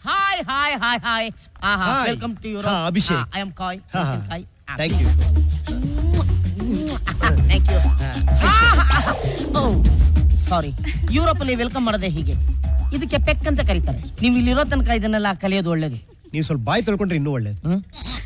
Hi hi hi hi ಆಹಾ Hi. Welcome to Europe ಹಾ, Abhishek. I am Kai ಹಾ, ಹಾ. Kai thank you thank you oh sorry Europe ಅಲ್ಲಿ welcome ಮಾಡೋದೇ ಹೀಗೆ ಇದಕ್ಕೆ ಪೆಕ್ ಅಂತ ಕರೀತಾರೆ ನೀವು ಇಲ್ಲಿರೋ ತನಕ ಇದನ್ನೆಲ್ಲ ಕಲಿಯೋದು ಒಳ್ಳೇದು ನೀವು ಸ್ವಲ್ಪ ಬಾಯಿ ತೊಳ್ಕೊಂಡ್ರೆ ಇನ್ನೂ ಒಳ್ಳೇದು ಹ್ಮ್?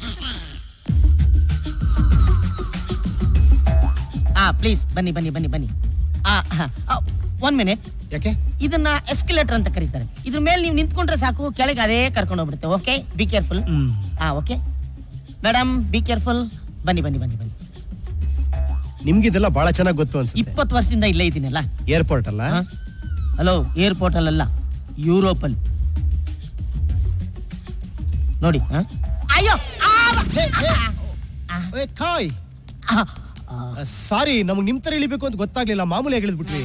ಆ ಪ್ಲೀಸ್ ಬನ್ನಿ ಬನ್ನಿ ಬನ್ನಿ ಬನ್ನಿ ಒನ್ ಮಿನಿಟ್ ಯಾಕೆ ಇದನ್ನ ಎಸ್ಕಲೇಟರ್ ಅಂತ ಕರೀತಾರೆ ಇದ್ರ ಮೇಲೆ ನೀವು ನಿಂತ್ಕೊಂಡ್ರೆ ಸಾಕು ಕೆಳಗೆ ಅದೇ ಕರ್ಕೊಂಡು ಹೋಗ್ಬಿಡುತ್ತೆ ಓಕೆ ಬಿ ಕೇರ್ಫುಲ್ ಹ್ಮ್ ಹಾ ಓಕೆ ಮೇಡಮ್ ಬಿ ಕೇರ್ಫುಲ್ ಬನ್ನಿ ಬನ್ನಿ ಬನ್ನಿ ಬನ್ನಿ ನಿಮ್ಗೆ ಇದೆಲ್ಲ ಬಹಳ ಚೆನ್ನಾಗಿ ಗೊತ್ತು ಅನ್ಸುತ್ತೆ ಇಪ್ಪತ್ತು ವರ್ಷದಿಂದ ಇಲ್ಲೇ ಇದ್ದೀನಲ್ಲ ಏರ್ಪೋರ್ಟ್ ಅಲ್ಲ ಹಲೋ ಏರ್ಪೋರ್ಟ್ ಅಲ್ಲ ಯುರೋಪ್ ಅಲ್ಲಿ ನೋಡಿ ಹ? ಅಯ್ಯೋ ಆ! ಏ, ಕಾಯ್ ಆ! ಸಾರಿ ನಮಗ್ ನಿಮ್ ತರ ಇಳಿಬೇಕು ಅಂತ ಗೊತ್ತಾಗ್ಲಿಲ್ಲ ಮಾಮೂಲಿಯಾಗಿ ಇಳಿದ್ಬಿಟ್ವಿ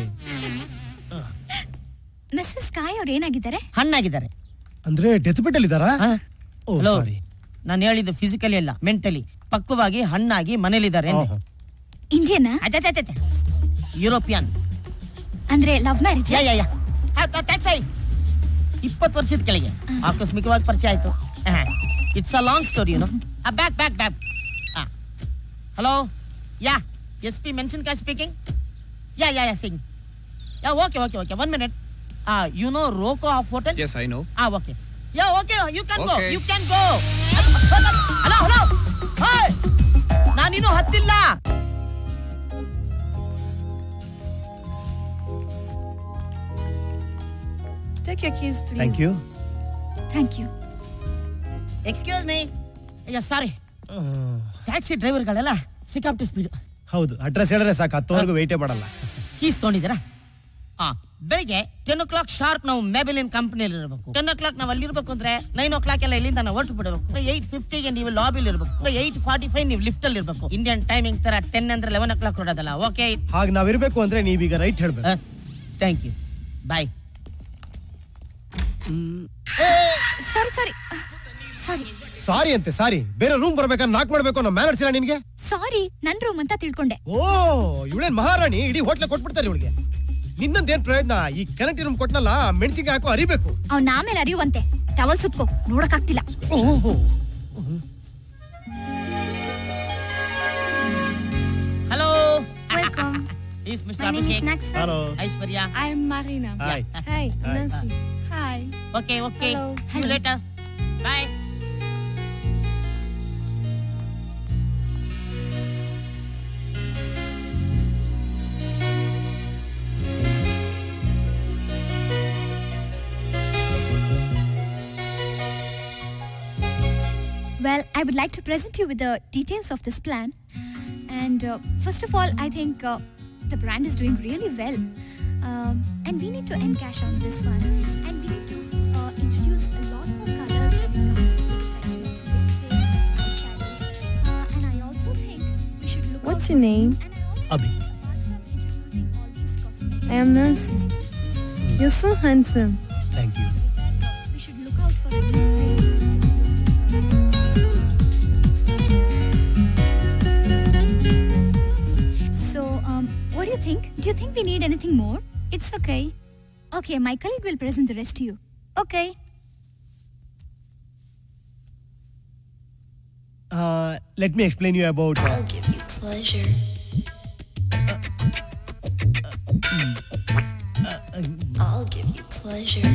ಮಿಸ್ಸಸ್ ಕಾಯ್ ಅವ್ರು ಏನಾಗಿದ್ದಾರೆ ಹಣ್ಣಾಗಿದ್ದಾರೆ ಅಂದ್ರೆ ಡೆತ್ ಬೆಡ್ ಅಲ್ಲಿ ಇದಾರಾ ಹ? ಓ ಹಲೋ ಸಾರಿ ನಾನು ಹೇಳಿದ್ದು ಫಿಸಿಕಲಿ ಅಲ್ಲ ಮೆಂಟಲಿ ಪಕ್ವವಾಗಿ ಹಣ್ಣಾಗಿ ಮನೇಲಿದ್ದಾರೆ ಅಂದೆ. ಇಂಡಿಯನ್ ಅಚ್ಚಚ್ಚಚ್ಚ. ಯುರೋಪಿಯನ್ ಅಂದ್ರೆ love marriage ya ya ya tax ಇಪ್ಪತ್ತು ವರ್ಷದ ಕೆಳಗೆ ಆಕಸ್ಮಿಕವಾಗಿ ಪರಿಚಯ ಆಯ್ತು ಇಟ್ಸ್ ಅ ಲಾಂಗ್ ಸ್ಟೋರಿ ಏನು back back back hello ya yes P ಮೆನ್ಷನ್ಕಾಯ್ speaking ya ya ya sing ya okay okay okay one minute you know ರೋಕೋ of hotel Yes, I know. Ah, okay. Yeah, okay, you can go. Okay. You can go. Hello hello hi ನಾನಿನ್ನು ಹತ್ತಿಲ್ಲ Take your keys, please. Thank you thank you excuse me ಅಯ್ಯ sorry taxi ಡ್ರೈವರ್ಗಳೆಲ್ಲ ಸಿಕ್ಕಾಪಟ್ಟೆ speed ಹೌದು address ಹೇಳಿದ್ರೆ ಸಾಕು ಹತ್ತುವರೆಗೂ ವೆಯ್ಟೇ ಮಾಡಲ್ಲ keys ತೊಗೊಂಡಿದ್ದೀರಾ ಆ ಬೆಳಿಗ್ಗೆ ಟೆನ್ ಓ ಕ್ಲಾಕ್ ಶಾರ್ಪ್ ನಾವು ಮೆಬೆಲಿನ್ ಕಂಪನಿಯಲ್ಲಿ ಇರಬೇಕು ಟೆನ್ ಓ ಕ್ಲಾಕ್ ನಾವು ಅಲ್ಲಿ ಇರಬೇಕು ಅಂದ್ರೆ ನೈನ್ ಓ ಕ್ಲಾಕ್ ಎಲ್ಲ ಇಲ್ಲಿಂದ ನಾವು ಹೊರಟು ಬಿಡಬೇಕು ಏಟ್ ಫಿಫ್ಟಿಗೆ ನೀವು ಲಾಬಿಲಿ ಇರಬೇಕು ಏಟ್ ಫಾರ್ಟಿ ಫೈವ್ ನೀವು ಲಿಫ್ಟ್ ಅಲ್ಲಿ ಇರಬೇಕು ಇಂಡಿಯನ್ ಟೈಮಿಂಗ್ ತರ ಟೆನ್ ಅಂದ್ರೆ ಲೆವೆನ್ ಓ ಕ್ಲಾಕ್ ಹೊರಡೋದಲ್ಲ ಓಕೆ ಹಾಗೆ ನಾವಿರ್ಬೇಕು ಅಂದ್ರೆ ನೀವೀಗ ರೈಟ್ ಹೇಳ್ಬೇಕು ಥ್ಯಾಂಕ್ ಯು ಬಾಯ್ ಸಾರಿ ಸಾರಿ ಸಾರಿ ಸಾರಿ ಅಂತೆ ಸಾರಿ ಬೇರೆ ರೂಮ್ ಬರ್ಬೇಕಾದ್ರೆ ನಾಕ್ ಮಾಡ್ಬೇಕು ಅನ್ನೋ ಮ್ಯಾನರ್ಸ್ ಇಲ್ಲ ನಿನ್ಗೆ ಸಾರಿ ನನ್ ರೂಮ್ ಅಂತ ತಿಳ್ಕೊಂಡೆ ಓ ಇವಳೇನ್ ಮಹಾರಾಣಿ ಇಡೀ ಹೋಟ್ಲೆ ಕೊಟ್ಬಿಡ್ತಾರೆ ಇವಳಿಗೆ ನಿನ್ನಂದೇನ್ ಪ್ರಯೋಜನ ಈ ಕನೆಕ್ಟ್ ರೂಮ್ ಕೊಟ್ನಲ್ಲ ಮೆಣಸಿನ್ಕಾಯಿ ಹಾಕೋ ಅರಿಬೇಕು ಅವ್ನ ಆಮೇಲೆ ಅರಿಯುವಂತೆ ಟವಲ್ ಸುತ್ಕೋ ನೋಡಕ್ಕಾಗ್ತಿಲ್ಲ ಓಹೋ hello welcome is mister my name is Abhishek ನಕ್ಸಲ್ hello Aishwarya I'm Marina. Hi. Hi, Hi. Nancy. Hi. Okay okay Hello. see you later bye Well, I would like to present you with the details of this plan. And uh, first of all, I think uh, the brand is doing really well. Um, and we need to encash on this one. And we need to uh, introduce a lot more colors when it comes to the section of lipsticks and eyeshadows. Uh, and I also think we should look What's out your name? And I also Abhi. think apart from introducing all these cosmetics, I am Nancy. You're so handsome. Thank you we should look out for a new way to introduce this brand. So, um, what do you think? Do you think we need anything more? It's okay. Okay, my colleague will present the rest to you. Okay. Let me explain you about I'll give you pleasure. I'll give you pleasure.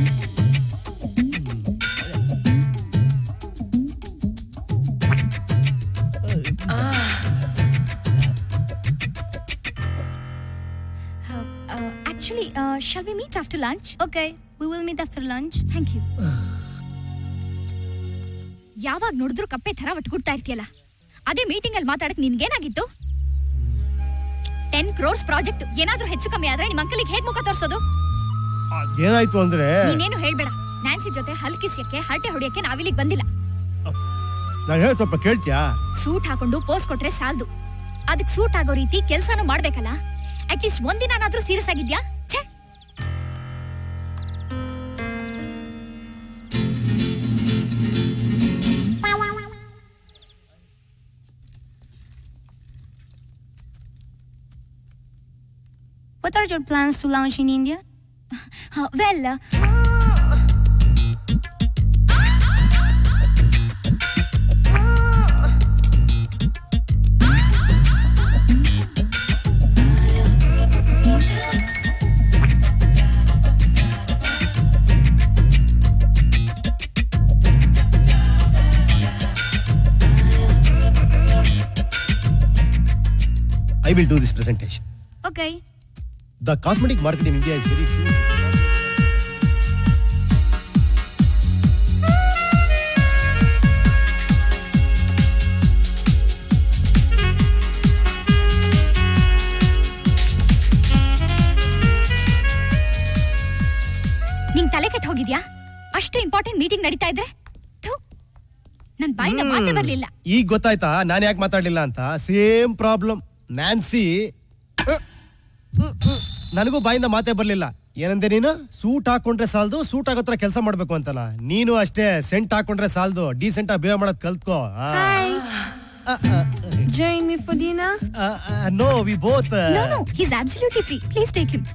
Uh, uh, actually, uh, shall we meet after lunch? Okay, we will meet after lunch. Thank you. ಯಾವಾಗ ನೋಡಿದ್ರು ಕಪ್ಪೆ ತರ ಒಟ್ಗುಡ್ತಾ ಇರ್ತೀಯಲ್ಲ ಅದೇ meeting ಅಲ್ಲಿ ಮಾತಾಡಕ್ ನಿನ್ಗೇನಾಗಿತ್ತು ten crores project ಏನಾದ್ರೂ ಹೆಚ್ಚು ಕಮ್ಮಿ ಆದ್ರೆ ನಿಮ್ಮ ಅಂಕಲಿಗೆ ಹೇಗ್ ಮುಖ ತೋರ್ಸೋದು ಏನಾಯ್ತು ಅಂದ್ರೆ ನೀನೇನು ಹೇಳ್ಬೇಡ ನ್ಯಾನ್ಸಿ ಜೊತೆ ಹಲ್ಕಿಸ್ಯಕ್ಕೆ ಹರಟೆ ಹೊಡಿಯಕ್ಕೆ ನಾವಿಲ್ಲಿಗೆ ಬಂದಿಲ್ಲ ನಾನು ಹೇಳಿ ಸ್ವಲ್ಪ ಕೇಳ್ತ್ಯಾ ಸೂಟ್ ಹಾಕೊಂಡು ಪೋಸ್ ಕೊಟ್ರೆ ಸಾಲ್ದು ಅದಕ್ ಸೂಟ್ ಆಗೋ ರೀತಿ ಕೆಲ್ಸಾನು ಮಾಡ್ಬೇಕಲ್ಲ ಅಟ್ಲೀಸ್ಟ್ ಒಂದಿನಾದ್ರೂ ಸೀರಿಯಸ್ ಆಗಿದ್ಯಾ ಛೇ What are your plans to launch in India? Well will do this presentation Okay. The cosmetic market in India is very ನಿಂಗ್ ತಲೆ ಕೆಟ್ಟ ಹೋಗಿದ್ಯಾ ಅಷ್ಟು ಇಂಪಾರ್ಟೆಂಟ್ ಮೀಟಿಂಗ್ ನಡೀತಾ ಇದ್ರೆ ಥು, ನನ್ ಬಾಯಿಂದ ಮಾತೇ ಬರ್ಲಿಲ್ಲ ಈಗ ಗೊತ್ತಾಯ್ತಾ ನಾನು ಯಾಕೆ ಮಾತಾಡ್ಲಿಲ್ಲ ಅಂತ ಸೇಮ್ ಪ್ರಾಬ್ಲಮ್ ನ್ಯಾನ್ಸಿ ನನಗೂ ಬಾಯಿಂದ ಮಾತೇ ಬರ್ಲಿಲ್ಲ ಏನಂದೆ ನೀನು ಸೂಟ್ ಹಾಕೊಂಡ್ರೆ ಸಾಲದು ಸೂಟ್ ಆಗೋತ್ರ ಕೆಲಸ ಮಾಡ್ಬೇಕು ಅಂತಲ್ಲ ನೀನು ಅಷ್ಟೇ ಸೆಂಟ್ ಹಾಕೊಂಡ್ರೆ ಸಾಲದು ಡೀಸೆಂಟ್ ಆಗಿ ಬಿಹೇವ್ ಮಾಡೋದ್ ಕಲ್ತ್ಕೋ Hi. Join me for dinner? No we both no no he's absolutely free please take him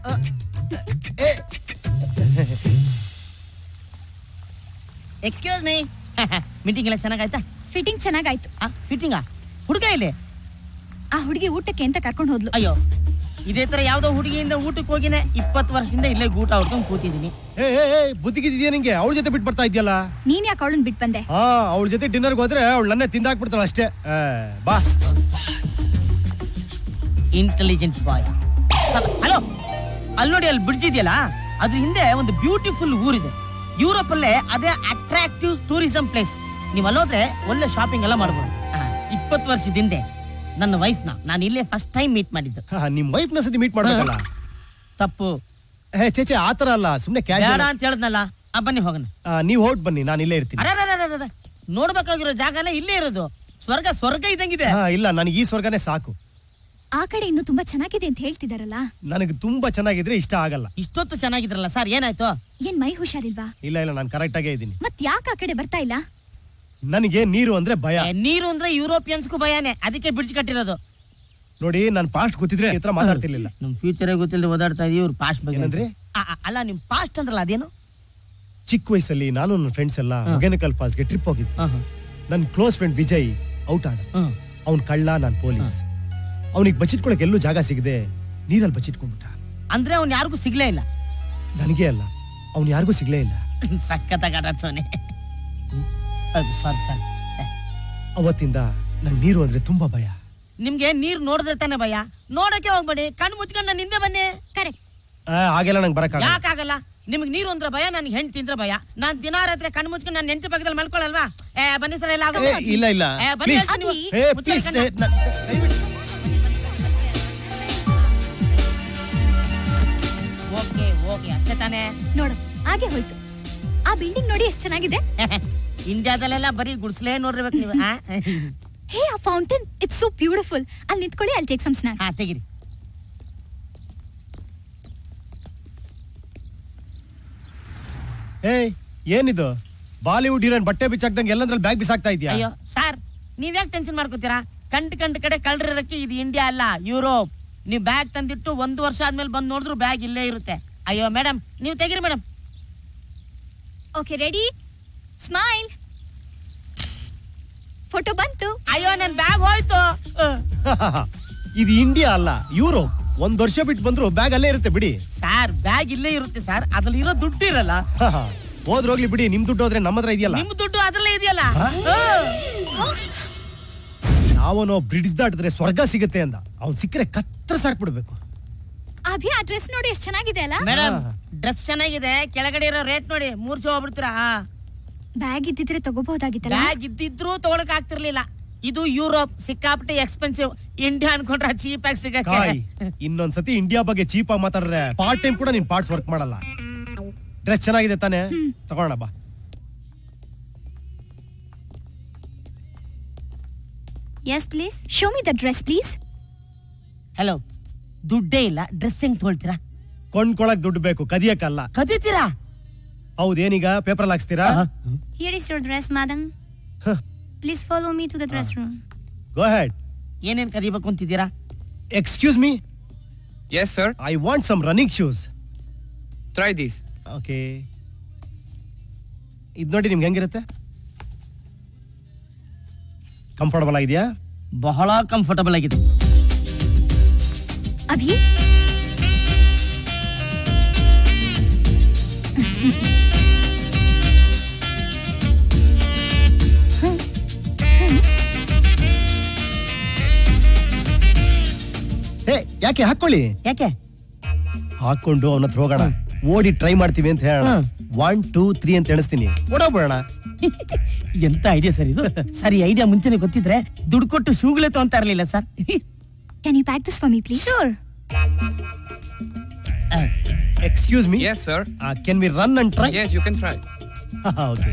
excuse me meeting ಎಲ್ಲ ಚೆನ್ನಾಗಾಯ್ತಾ ಫಿಟ್ಟಿಂಗ್ ಚೆನ್ನಾಗಾಯ್ತು ಆ ಫಿಟ್ಟಿಂಗಾ ಹುಡುಗ ಇಲ್ಲಿ ಆ ಹುಡುಗಿ ಊಟಕ್ಕೆ ಅಂತ ಕರ್ಕೊಂಡು ಹೋದ್ಲು ಅಯ್ಯೋ ಇದೇ ತರ ಯಾವ್ದೋ ಹುಡುಗಿಯಿಂದ ಊಟಕ್ಕೆ ಹೋಗಿನೇ ಇಪ್ಪತ್ತು ವರ್ಷದಿಂದ ಇಲ್ಲೇ ಊಟ ಹೊಡ್ಕೊಂಡು ಕೂತಿದ್ದೀನಿ ಏ ಏ, ಏ, ಬುದ್ಧಿಗಿದ್ಯಾ ನಿಂಗೆ ಅವಳ ಜೊತೆ ಬಿಟ್ಟು ಬರ್ತಾ ಇದೆಯಲ್ಲ ನೀನ್ ಯಾಕೆ ಅವಳನ್ ಬಿಟ್ ಬಂದೆ ಹಾ ಅವಳ ಜೊತೆ ಡಿನ್ನರ್ಗೆ ಹೋದ್ರೆ ಅವಳು ನನ್ನೇ ತಿಂದಾಕ್ಬಿಡ್ತಾಳ ಅಷ್ಟೇ ಆ, ಬಾ ಇಂಟೆಲಿಜೆಂಟ್ ಬಾಯ್ ಹಲೋ ಅಲ್ಲಿ ನೋಡಿ ಅಲ್ಲಿ ಬ್ರಿಡ್ಜ್ ಇದೆಯಲ್ಲ ಅದ್ರ ಹಿಂದೆ ಒಂದು ಬ್ಯೂಟಿಫುಲ್ ಊರಿದೆ ಯುರೋಪ್ ಅಲ್ಲೇ ಅದೇ ಅಟ್ರಾಕ್ಟಿವ್ ಟೂರಿಸಂ ಪ್ಲೇಸ್ ನೀವು ಅಲ್ಲೋದ್ರೆ ಒಳ್ಳೆ ಶಾಪಿಂಗ್ ಎಲ್ಲ ಮಾಡ್ಬೋದು ಇಪ್ಪತ್ತು ವರ್ಷದ ಹಿಂದೆ ನನ್ನ ವೈಫ್ನ ನಾನು ಇಲ್ಲೇ ಫಸ್ಟ್ ಟೈಮ್ ಮೀಟ್ ಮಾಡಿದ್ದು ಹಾ, ನಿಮ್ ವೈಫ್ ನ ಸತಿ ಮೀಟ್ ಮಾಡ್ಬೇಕಲ್ಲ ತಪ್ಪು ಏ ಚೇಚೆ ಆತರ ಅಲ್ಲ ಸುಮ್ನೆ ಬೇಡ ಕ್ಯಾಶ್ ಅಂತ ಹೇಳಿದ್ನಲ್ಲ ಆ ಬನ್ನಿ ಹೋಗೋಣ ನೀವ್ ಹೊರಟ್ ಬನ್ನಿ ನಾನು ಇಲ್ಲೇ ಇರ್ತೀನಿ ಅರೆ ನೋಡ್ಬೇಕಾಗಿರೋ ಜಾಗನೇ ಇಲ್ಲೇ ಇರೋದು ಸ್ವರ್ಗ ಸ್ವರ್ಗ ಇದ್ದಂಗಿದೆ ಹಾ ಇಲ್ಲ ನನಗೆ ಈ ಸ್ವರ್ಗನೇ ಸಾಕು ಆ ಕಡೆ ಇನ್ನು ತುಂಬಾ ಚೆನ್ನಾಗಿದೆ ಅಂತ ಹೇಳ್ತಿದಾರಲ್ಲ ನನಗೆ ತುಂಬಾ ಚೆನ್ನಾಗಿದ್ರೆ ಇಷ್ಟ ಆಗಲ್ಲ ಇಷ್ಟೊತ್ತು ಚೆನ್ನಾಗಿದ್ರಲ್ಲ ಸರ್ ಏನಾಯ್ತು ಏನ್ ಮೈ ಹುಷಾರಿಲ್ವಾ ಇಲ್ಲ ಇಲ್ಲ ನಾನು ಕರೆಕ್ಟ್ ಆಗೇ ಇದ್ದೀನಿ ಮತ್ ಯಾಕೆ ಆ ಕಡೆ ಬರ್ತಾ ಇಲ್ಲ ನನಗೆ ನೀರು ಅಂದ್ರೆ ಭಯ ಏ, ನೀರು ಅಂದ್ರೆ ಯುರೋಪಿಯನ್ಸ್ಗೂ ಭಯಾನೇ ಅದಕ್ಕೆ ಬ್ರಿಡ್ಜ್ ಕಟ್ಟಿರೋದು ನೋಡಿ ನಾನು ಪಾಸ್ಟ್ ಗೊತ್ತಿದ್ರೆ ಈ ತರ ಮಾತಾಡ್ತಿರ್ಲಿಲ್ಲ ನಮ್ ಫ್ಯೂಚರ್ ಗೊತ್ತಿಲ್ಲದೆ ಓದಾಡ್ತಾ ಇದೀವಿ ಇವ್ರು ಪಾಸ್ಟ್ ಬಗ್ಗೆ ಏನಂದ್ರಿ? ಆ, ಆ, ಅಲ್ಲ ನಿಮ್ ಪಾಸ್ಟ್ ಅಂದ್ರಲ್ಲ ಅದೇನು ಚಿಕ್ಕ ವಯಸ್ಸಲ್ಲಿ ನಾನು ನನ್ನ ಫ್ರೆಂಡ್ಸ್ ಎಲ್ಲ ಹೊಗೆನಕಲ್ ಫಾಲ್ಸ್ಗೆ ಟ್ರಿಪ್ ಹೋಗಿದ್ವಿ ಹಾ, ಹಾ. ನನ್ನ ಕ್ಲೋಸ್ ಫ್ರೆಂಡ್ ವಿಜಯ್ ಔಟ್ ಆದ ಹ್ಮ್. ಅವ್ನ್ ಕಳ್ಳ ನಾನು ಪೊಲೀಸ್ ಅವನಿಗೆ ಬಚ್ಚಿಟ್ಕೊಳಕ್ ಎಲ್ಲೂ ಜಾಗ ಸಿಗದೆ ನೀರಲ್ಲಿ ಬಚ್ಚಿಟ್ಕೊಂಡ್ಬಿಟ್ಟ ಅಂದ್ರೆ ಅವ್ನ್ ಯಾರಿಗೂ ಸಿಗ್ಲೇ ಇಲ್ಲ ನನಗೆ ಅಲ್ಲ ಅವ್ನು ಯಾರಿಗೂ ಸಿಗ್ಲೇ ಇಲ್ಲ ಸಖತ್ತಾಗಿ ಆಟಾಡ್ಸೋನೆ ಸಾರಿ ಸಾರಿ ಅವತ್ತಿಂದ ನಂಗೆ ನೀರು ಅಂದ್ರೆ ತುಂಬಾ ಭಯ ನಿಮ್ಗೆ ನೀರ್ ನೋಡಿದ್ರೆ ತಾನೇ ಭಯ ನೋಡಕ್ಕೆ ಹೋಗ್ಬೇಡಿ ಕಣ್ಣು ಮುಚ್ಕೊಂಡು ನಾನು ಹಿಂದೆ ಬನ್ನಿ ಕರೆಕ್ಟ್ ಆ, ಹಾಗೆಲ್ಲ ನಂಗೆ ಬರಕ್ಕಾಗಲ್ಲ ಯಾಕಾಗಲ್ಲ ನಿಮ್ಗೆ ನೀರು ಅಂದ್ರೆ ಭಯ ನನ್ಗೆ ಹೆಂಡತಿ ಅಂದ್ರೆ ಭಯ ನಾನ್ ದಿನ ರಾತ್ರಿ ಕಣ್ಣು ಮುಚ್ಕೊಂಡು ನನ್ನ ಹೆಂಡತಿ ಪಕ್ಕದಲ್ಲಿ ಮಲ್ಕೊಳ್ಳಲ್ವಾ ಏ ಬನ್ನಿ ಸರ್ ಎಲ್ಲ ಏ, ಇಲ್ಲ ಇಲ್ಲ ಏ, ಬನ್ನಿ ಪ್ಲೀಸ್ ಹೇಳ್ತೀನಿ ನೀವು. ಏ ಮುಚ್ಕೊಳ್ಳಿ ಪ್ಲೀಸ್ ಕಣ್ಣು. ಓಕೆ ಓಕೆ ಅಷ್ಟೇ ತಾನೇ ನೋಡು ಹಾಗೆ ಹೋಯ್ತು ಆ ಬಿಲ್ಡಿಂಗ್ ನೋಡಿ ಎಷ್ಟು ಚೆನ್ನಾಗಿದೆ ಇಂಡಿಯಾದಲ್ಲೆಲ್ಲ ಬರೀ ಗುಡ್ಸ್ಲೇ ನೋಡಿರ್ಬೇಕು ನೀವು ಆ? ಹೇ ಆ ಫೌಂಟೇನ್ ಇಟ್ಸ್ ಸೋ ಬ್ಯೂಟಿಫುಲ್ ಅಲ್ಲಿ ನಿಂತ್ಕೊಳ್ಳಿ ಅಲ್ಲಿ ಟೇಕ್ ಸಮ್ ಸ್ನಾಕ್ ಹಾ ತೆಗಿರಿ ಏಯ್ ಏನಿದು ಬಾಲಿವುಡ್ ಹೀರೋನ್ ಬಟ್ಟೆ ಬಿಚ್ಚಾಕ್ದಂಗೆ ಎಲ್ಲಂದ್ರಲ್ಲಿ ಬ್ಯಾಗ್ ಬಿಸಾಕ್ತಾ ಇದೆಯಾ ಅಯ್ಯೋ ಸರ್ ನೀವ್ಯಾಕೆ ಟೆನ್ಷನ್ ಮಾಡ್ಕೋತೀರಾ ಕಂಡ್ ಕಂಡ್ ಕಡೆ ಕಳ್ರಿರಕ್ಕೆ ಇದು ಇಂಡಿಯಾ ಅಲ್ಲ ಯುರೋಪ್ ನೀವು ಬ್ಯಾಗ್ ತಂದಿಟ್ಟು ಒಂದು ವರ್ಷ ಆದ್ಮೇಲೆ ಬಂದು ನೋಡಿದ್ರು ಬ್ಯಾಗ್ ಇಲ್ಲೇ ಇರುತ್ತೆ ಅಯ್ಯೋ ಮೇಡಮ್ ನೀವು ತೆಗಿರಿ madam okay ready smile photo ಬಂತು ಅಯ್ಯೋ ನನ್ ಬ್ಯಾಗ್ ಹೋಯ್ತು ಅಹ್. ಇದು ಇಂಡಿಯಾ ಅಲ್ಲ ಯುರೋಪ್ ಒಂದ್ ವರ್ಷ ಬಿಟ್ಟು ಬಂದ್ರು ಬ್ಯಾಗ್ ಅಲ್ಲೇ ಇರುತ್ತೆ ಬಿಡಿ ಸರ್ ಬ್ಯಾಗ್ ಇಲ್ಲೇ ಇರುತ್ತೆ ಸರ್ ಅದ್ರಲ್ಲಿ ಇರೋ ದುಡ್ಡು ಇರಲ್ಲ ಹೋದ್ರೋಗ್ಲಿ ಬಿಡಿ ನಿಮ್ ದುಡ್ಡು ಹೋದ್ರೆ ನಮ್ಮ ಹತ್ರ ಇದೆಯಲ್ಲ ನಿಮ್ ದುಡ್ಡು ಅದ್ರಲ್ಲೇ ಇದೆಯಲ್ಲ ಹಾ? ಅಹ್. ಯಾವನೋ ಬ್ರಿಡ್ಜ್ ದಾಟಿದ್ರೆ ಸ್ವರ್ಗ ಸಿಗುತ್ತೆ ಅಂದ ಅವ್ನ್ ಸಿಕ್ಕರೆ ಕತ್ರ ಸಾಕ್ಬಿಡ್ಬೇಕು ಅಭಿ ಆ ಡ್ರೆಸ್ ನೋಡಿ ಎಷ್ಟು ಚೆನ್ನಾಗಿದೆ ಅಲ್ಲ ಮೇಡಮ್ ಹಾ. ಡ್ರೆಸ್ ಚೆನ್ನಾಗಿದೆ ಕೆಳಗಡೆ ಇರೋ ರೇಟ್ ನೋಡಿ ಮೂರ್ಛೆ ಹೋಗ್ಬಿಡ್ತೀರಾ ಬ್ಯಾಗ್ ಇದ್ದಿದ್ರೆ ತಗೋಬಹುದಾಗಿತ್ತಲ್ಲ ಬ್ಯಾಗ್ ಇದ್ದಿದ್ರು ತಗೊಳಕ್ ಆಗ್ತಿರ್ಲಿಲ್ಲ ಇದು ಯುರೋಪ್ ಸಿಕ್ಕಾಪಟ್ಟೆ ಎಕ್ಸ್ಪೆನ್ಸಿವ್ ಇಂಡಿಯಾ ಅನ್ಕೊಂಡ್ರೆ ಚೀಪ್ ಆಗಿ ಕಾಯ್ ಸಿಗಕ್ಕೆ ಇನ್ನೊಂದ್ಸತಿ ಇಂಡಿಯಾ ಬಗ್ಗೆ ಚೀಪ್ ಆಗಿ ಮಾತಾಡ್ರೆ ಪಾರ್ಟ್ ಟೈಮ್ ಕೂಡ ನಿನ್ ಪಾರ್ಟ್ಸ್ ವರ್ಕ್ ಮಾಡಲ್ಲ ಡ್ರೆಸ್ ಚೆನ್ನಾಗಿದೆ ತಾನೆ ತಗೋಣ ಬಾ Yes, please. Show me the dress please hello ದುಡ್ಡೇ ಇಲ್ಲ ಡ್ರೆಸ್ ಹೆಂಗ್ ತೊಳ್ತೀರಾ ಕೊಂಡ್ಕೊಳಕ್ ದುಡ್ಡು ಬೇಕು ಕದಿಯಕ್ಕಲ್ಲ ಕದೀತೀರಾ ಹೌದೇನೀಗ ಪೇಪರ್ ಹಾಕ್ಸ್ತೀರಾ Here is your dress, madam. Huh. Please follow me to the dress room. Go head ಏನೇನ್ ಕದಿಬೇಕು ಅಂತಿದ್ದೀರಾ excuse me Yes, sir. I want some running shoes Try this. Okay ಇದು ನೋಡಿ ನಿಮ್ಗೆ ಹೆಂಗಿರುತ್ತೆ ಕಂಫರ್ಟಬಲ್ ಆಗಿದೆಯಾ ಬಹಳ ಕಂಫರ್ಟಬಲ್ ಆಗಿದೆ ಅಭಿ ಯಾಕೆ ಹಾಕೊಳ್ಳಿ ಯಾಕೆ ಹಾಕೊಂಡು ಅವನ ಹತ್ರ ಹೋಗೋಣ ಓಡಿ ಟ್ರೈ ಮಾಡ್ತೀವಿ ಅಂತ ಹೇಳೋಣ ಹ್ಮ್. ಒನ್ ಟೂ ತ್ರೀ ಅಂತ ಎಣಿಸ್ತೀನಿ ಓಡೋಗ್ಬಿಡೋಣ ಎಂತ ಐಡಿಯಾ ಸರ್ ಇದು ಸರಿ ಐಡಿಯಾ ಮುಂಚೆನೆ ಗೊತ್ತಿದ್ರೆ ದುಡ್ಡು ಕೊಟ್ಟು ಶೂಗಳೇ ತಗೊಂತಾ ಇರ್ಲಿಲ್ಲ sir Can you pack this for me, please? Sure. Excuse me Yes, sir. Can we run and try Yes, you can try. Okay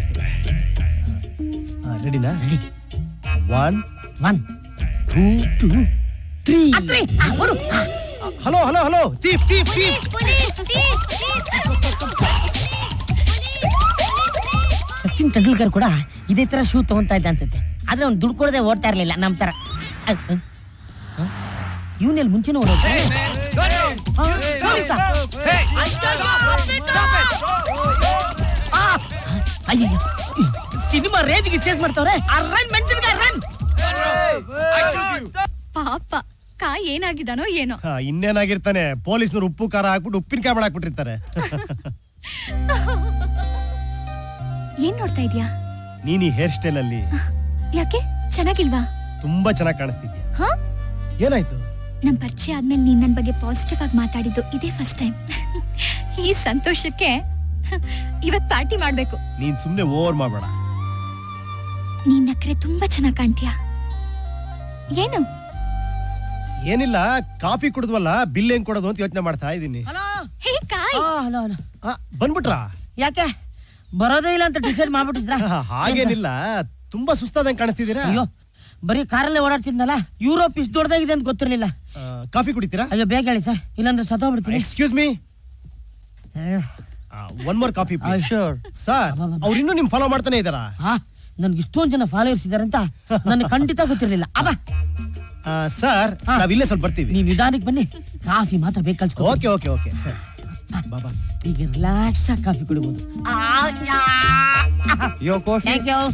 ರೆಡಿನಾ ready one one two two three three ಓಡು hello hello hello ತೀಪ್ ತೀಪ್ ತೀಪ್ ಸಚಿನ್ ತೆಂಡೂಲ್ಕರ್ ಕೂಡ ಇದೇ ತರ shoe ತಗೊಂತಾ ಇದ್ದ ಅನ್ಸುತ್ತೆ ಆದ್ರೆ ಅವ್ನು ದುಡ್ಡು ಕೊಡದೆ ಓಡ್ತಾ ಇರ್ಲಿಲ್ಲ ನಮ್ ತರ ಇವನಲ್ಲಿ ಮುಂಚೆನೂ ಓಡೋದು ಅಯ್ಯೋ ಸಿನಿಮಾ ರೇಂಜ್ಗೆ ಚೇಸ್ ಮಾಡ್ತಾವ್ರೆ ರನ್ ಮೆಣಸಿನಕಾಯಿ ರನ್ ಪಾಪ ಕಾಯ್ ಏನಾಗಿದಾನೋ ಏನೋ ಹಾ, ಇನ್ನೇನಾಗಿರ್ತಾನೆ ಪೊಲೀಸ್ನವ್ರು ಉಪ್ಪು ಖಾರ ಹಾಕ್ಬಿಟ್ಟು ಉಪ್ಪಿನಕಾಯಿ ಮಾಡಾಕ್ಬಿಟ್ಟಿರ್ತಾರೆ ಏನ್ ನೋಡ್ತಾ ಇದೀಯಾ ನೀನ್ ಈ ಹೇರ್ ಸ್ಟೈಲ್ ಅಲ್ಲಿ ಯಾಕೆ ಚೆನ್ನಾಗಿಲ್ವಾ ತುಂಬಾ ಚೆನ್ನಾಗಿ ಕಾಣಿಸ್ತಿದ್ಯಾ ಹಾ ಏನಾಯ್ತು ನಮ್ ಪರಿಚಯ ಆದ್ಮೇಲೆ ನೀನ್ ನನ್ ಬಗ್ಗೆ ಪಾಸಿಟಿವ್ ಆಗಿ ಮಾತಾಡಿದ್ದು ಇದೇ ಫಸ್ಟ್ ಟೈಮ್ ಈ ಸಂತೋಷಕ್ಕೆ ಇವತ್ ಪಾರ್ಟಿ ಮಾಡ್ಬೇಕು ನೀನ್ ಸುಮ್ನೆ ಓವರ್ ಮಾಡ್ಬೇಡ ನೀನ್ ನಕ್ರೆ ತುಂಬಾ ಚೆನ್ನಾಗ್ ಕಾಣ್ತೀಯಾ ಏನು ಏನಿಲ್ಲ ಕಾಫಿ ಕುಡಿದ್ವಲ್ಲ ಬಿಲ್ ಹೆಂಗ್ ಕೊಡೋದು ಅಂತ ಯೋಚನೆ ಮಾಡ್ತಾ ಇದ್ದೀನಿ ಹಲೋ ಹೇ ಕಾಯ್ ಹಲೋ ಹಲೋ ಆ, ಬಂದ್ಬಿಟ್ರಾ ಯಾಕೆ ಬರೋದೇ ಇಲ್ಲ ಅಂತ ಡಿಸೈಡ್ ಮಾಡ್ಬಿಟ್ಟಿದ್ರ ಹಾಗೇನಿಲ್ಲ ತುಂಬಾ ಸುಸ್ತಾದಂಗ್ ಕಾಣಿಸ್ತಿದ್ದೀರಾ ಅಯ್ಯೋ ಬರೀ ಕಾರಲ್ಲೇ ಓಡಾಡ್ತಿದ್ನಲ್ಲ ಯುರೋಪ್ ಇಷ್ಟು ದೊಡ್ಡದಾಗಿದೆ ಅಂತ ಗೊತ್ತಿರ್ಲಿಲ್ಲ ಆ, ಕಾಫಿ ಕುಡಿತೀರಾ ಅಯ್ಯೋ ಬೇಗ ಹೇಳಿ ಸರ್ ಇಲ್ಲಾಂದ್ರೆ ಸತ್ತೋಗ್ಬಿಡ್ತೀನಿ excuse me one more coffee sure sir ಅವ್ರು ಇನ್ನೂ ನಿಮ್ ಫಾಲೋ ಮಾಡ್ತಾನೆ ಇದಾರಾ ಹಾ ನನ್ಗೆ ಇಷ್ಟೊಂದು ಜನ ಫಾಲೋವರ್ಸ್ ಇದಾರೆ ಅಂತ ನನಗೆ ಖಂಡಿತ ಗೊತ್ತಿರ್ಲಿಲ್ಲ ಅಬ್ಬ ಸರ್ ಹಾ. ನಾವ್ ಇಲ್ಲೇ ಸ್ವಲ್ಪ ಬರ್ತೀವಿ ನೀವು ನಿಧಾನಕ್ಕೆ ಬನ್ನಿ ಕಾಫಿ ಮಾತ್ರ ಬೇಕು ಕಳ್ಸ್ಕೊ ಓಕೆ ಓಕೆ ಓಕೆ ಬಾಬಾ ಈಗ ರಿಲ್ಯಾಕ್ಸ್ ಆಗಿ ಕಾಫಿ ಕುಡಿಬೋದು Your coffee? Thank you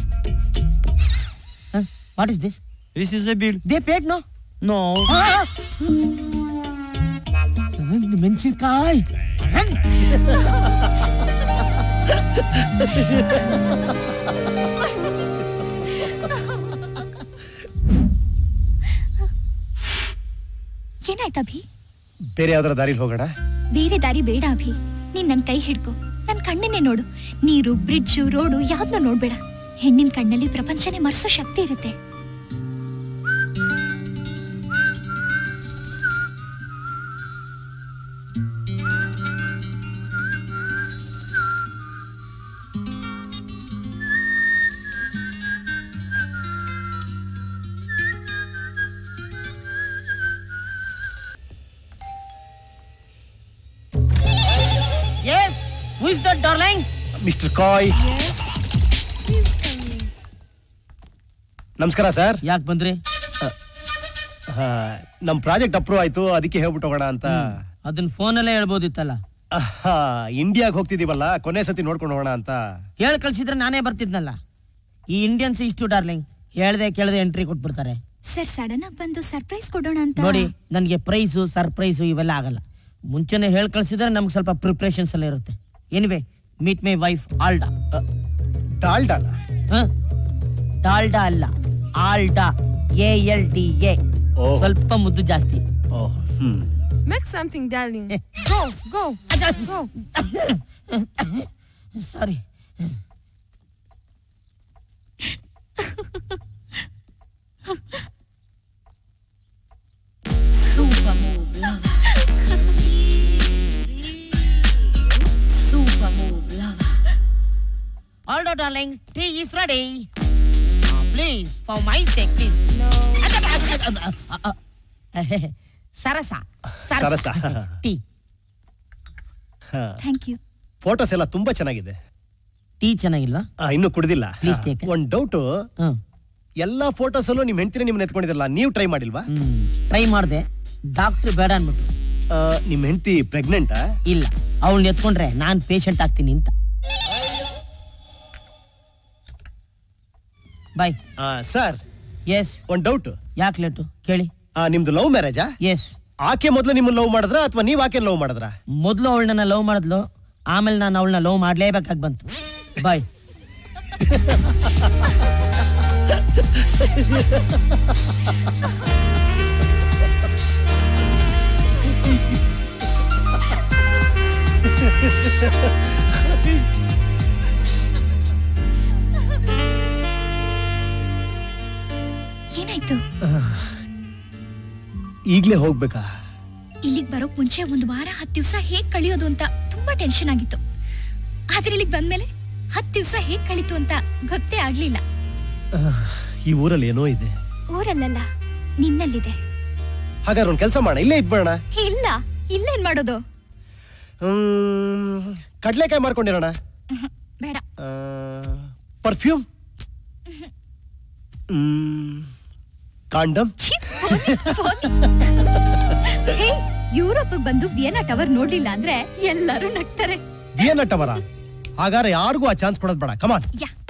what is this This is the bill. ದೇ ಪೇಟ್ ನೋ No. ಮೆಣಸಿನ್ಕಾಯಿ ಏನಾಯ್ತು ಅಭಿ ಬೇರೆ ಯಾವ್ದಾರ ದಾರಿಲಿ ಹೋಗೋಣ ಬೇರೆ ದಾರಿ ಬೇಡ ಅಭಿ ನೀನ್ ನನ್ ಕೈ ಹಿಡ್ಕೊ ನನ್ ಕಣ್ಣನ್ನೇ ನೋಡು ನೀರು ಬ್ರಿಡ್ಜು ರೋಡು ಯಾವ್ದನ್ನ ನೋಡ್ಬೇಡ ಹೆಣ್ಣಿನ ಕಣ್ಣಲ್ಲಿ ಪ್ರಪಂಚನೇ ಮರ್ಸೋ ಶಕ್ತಿ ಇರುತ್ತೆ yes who is that darling mister Kai ನಮಸ್ಕಾರ ಸರ್ ಯಾಕೆ ಬಂದ್ರಿ ನಮ್ ಪ್ರಾಜೆಕ್ಟ್ ಅಪ್ರೂವ್ ಆಯ್ತು ಅದಕ್ಕೆ ಹೇಳ್ಬಿಟ್ಟು ಹೋಗೋಣ ಅಂತ ಅದನ್ನ ಫೋನಲ್ಲೇ ಹೇಳ್ಬೋದಿತ್ತಲ್ಲ ಆಹಾ, ಇಂಡಿಯಾಗ್ ಹೋಗ್ತಿದೀವಲ್ಲ ಕೊನೆ ಸತಿ ನೋಡ್ಕೊಂಡು ಹೋಗೋಣ ಅಂತ ಹೇಳ್ ಕಳ್ಸಿದ್ರೆ ನಾನೇ ಬರ್ತಿದ್ನಲ್ಲ ಈ ಇಂಡಿಯನ್ಸ್ ಇಷ್ಟು ಡಾರ್ಲಿಂಗ್ ಹೇಳ್ದೆ ಕೇಳದೆ ಎಂಟ್ರಿ ಕೊಟ್ಬಿಡ್ತಾರೆ ಸರ್ ಸಡನ್ ಆಗಿ ಬಂದು ಸರ್ಪ್ರೈಸ್ ಕೊಡೋಣ ಅಂತ ನೋಡಿ ನನಗೆ ಪ್ರೈಸು ಸರ್ಪ್ರೈಸು ಇವೆಲ್ಲ ಆಗಲ್ಲ ಮುಂಚೆನೆ ಹೇಳ್ ಕಳ್ಸಿದ್ರೆ ನಮ್ಗೆ ಸ್ವಲ್ಪ ಪ್ರಿಪ್ರೇಷನ್ಸ್ ಎಲ್ಲ ಇರುತ್ತೆ anyway meet my wife Alda ಡಾಲ್ಡಾನ ಹ? ಡಾಲ್ಡಾ ಅಲ್ಲ Alda A L D A ಓ. ಸ್ವಲ್ಪ ಮುದ್ದು ಜಾಸ್ತಿ ಓ ಹ್ಮ್ Make something, darling. Go, go, go. Sorry Super move, lover. Super move, lover. Alda darling tea is ready please for my sake please ಸರಸ ಸರಸ. ಟೀ ಥ್ಯಾಂಕ್ ಯು ಫೋಟೋಸ್ ಎಲ್ಲ ತುಂಬಾ ಚೆನ್ನಾಗಿದೆ ಟೀ ಚೆನ್ನಾಗಿಲ್ವಾ ಆ, ಇನ್ನೂ ಕುಡ್ದಿಲ್ಲ Please take it. ಒಂದ್ ಡೌಟ್ ಹ್ಮ್ ಎಲ್ಲಾ ಫೋಟೋಸ್ ಅಲ್ಲೂ ನಿಮ್ ಹೆಂಡತಿನ ನಿಮ್ಮನ್ನ ಎತ್ಕೊಂಡಿದ್ರಲ್ಲ ನೀವು ಟ್ರೈ ಮಾಡಿಲ್ವಾ ಟ್ರೈ ಮಾಡಿದೆ ಡಾಕ್ಟ್ರ್ ಬೇಡ ಅನ್ಬಿಟ್ಟು ಆ, ನಿಮ್ ಹೆಂಡತಿ ಪ್ರೆಗ್ನೆಂಟ್ ಇಲ್ಲ ಅವಳನ್ನ ಎತ್ಕೊಂಡ್ರೆ ನಾನ್ ಪೇಷಂಟ್ ಆಗ್ತೀನಿ ಅಂತ ಬಾಯ್ ಸರ್ ಎಸ್ ಒಂದ್ ಡೌಟ್ ಯಾಕೆ ಲೇಟು ಕೇಳಿ ನಿಮ್ದು ಲವ್ ಮ್ಯಾರೇಜಾ ಎಸ್ ಆಕೆ ಮೊದ್ಲು ನಿಮ್ಮನ್ನ ಲವ್ ಮಾಡಿದ್ರ ಅಥವಾ ನೀವ್ ಆಕೆ ಲವ್ ಮಾಡಿದ್ರ ಮೊದಲು ಅವಳನ್ನ ಲವ್ ಮಾಡಿದ್ಲು ಆಮೇಲೆ ನಾನು ಅವಳನ್ನ ಲವ್ ಮಾಡ್ಲೇಬೇಕಾಗಿ ಬಂತು ಬಾಯ್ ಏನಾಯ್ತು ಈಗ್ಲೇ ಹೋಗ್ಬೇಕಾ ಇಲ್ಲಿಗೆ ಬರೋಕ್ ಮುಂಚೆ ಒಂದು ವಾರ ಹತ್ತು ದಿವಸ ಹೇಗ್ ಕಳಿಯೋದು ಅಂತ ತುಂಬಾ ಟೆನ್ಷನ್ ಆಗಿತ್ತು ಆದ್ರೆ ಇಲ್ಲಿಗೆ ಬಂದ್ಮೇಲೆ ಹತ್ತು ದಿವಸ ಹೇಗ್ ಕಳೀತು ಅಂತ ಗೊತ್ತೇ ಆಗ್ಲಿಲ್ಲ ಈ ಊರಲ್ಲಿ ಏನೋ ಇದೆ ಊರಲ್ಲಲ್ಲ ನಿನ್ನಲ್ಲಿದೆ ಹಾಗಾದ್ರೆ ಒಂದ್ ಕೆಲಸ ಮಾಡೋಣ ಇಲ್ಲೇ ಇದ್ಬೇಡ ಇಲ್ಲ ಇಲ್ಲೇನ್ ಮಾಡೋದು ಹ್ಮ್ ಕಡ್ಲೆಕಾಯಿ ಮಾರ್ಕೊಂಡಿರೋಣ ಉಹ್ಮ್, ಬೇಡ ಪರ್ಫ್ಯೂಮ್ ಹ್ಮ್ ಕಾಂಡಮ್ ಛೀ, ಪೋಲಿ, ಪೋಲಿ. ಹೇ ಯುರೋಪ್ ಬಂದು ವಿಯೆನಾ ಟವರ್ ನೋಡ್ಲಿಲ್ಲ ಅಂದ್ರೆ ಎಲ್ಲರೂ ನಗ್ತಾರೆ ವಿಯನ್ನ ಟವರ ಹಾಗಾದ್ರೆ ಯಾರಿಗೂ ಆ ಚಾನ್ಸ್ ಕೊಡೋದ್ ಬೇಡ ಕಮಾನ್ ಯಾ